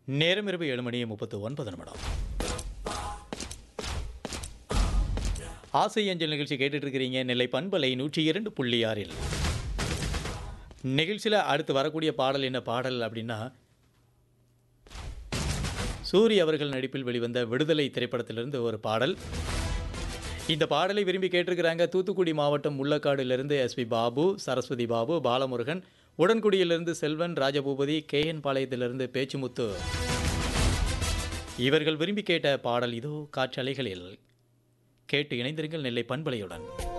நேரம் இரவு ஏழு மணி முப்பத்து ஒன்பது நிமிடம் ஆசை அஞ்சல் நிகழ்ச்சி கேட்டுட்டு இருக்கிறீங்க நெல்லை பண்பலை நூற்றி இரண்டு புள்ளி ஆறில் நிகழ்ச்சியில் அடுத்து வரக்கூடிய பாடல் என்ன பாடல் அப்படின்னா சூரி அவர்கள் நடிப்பில் வெளிவந்த விடுதலை திரைப்படத்திலிருந்து ஒரு பாடல் இந்த பாடலை விரும்பி கேட்டிருக்கிறாங்க தூத்துக்குடி மாவட்டம் முள்ளக்காடிலிருந்து எஸ்பி பாபு சரஸ்வதி பாபு பாலமுருகன் உடன்குடியிலிருந்து செல்வன் ராஜபூபதி கேஎன் பாளையத்திலிருந்து பேச்சுமுத்து இவர்கள் விரும்பி கேட்ட பாடல் இதோ காற்றலைகளில் கேட்டு இணைந்திருங்கள் நெல்லை பண்பலையுடன்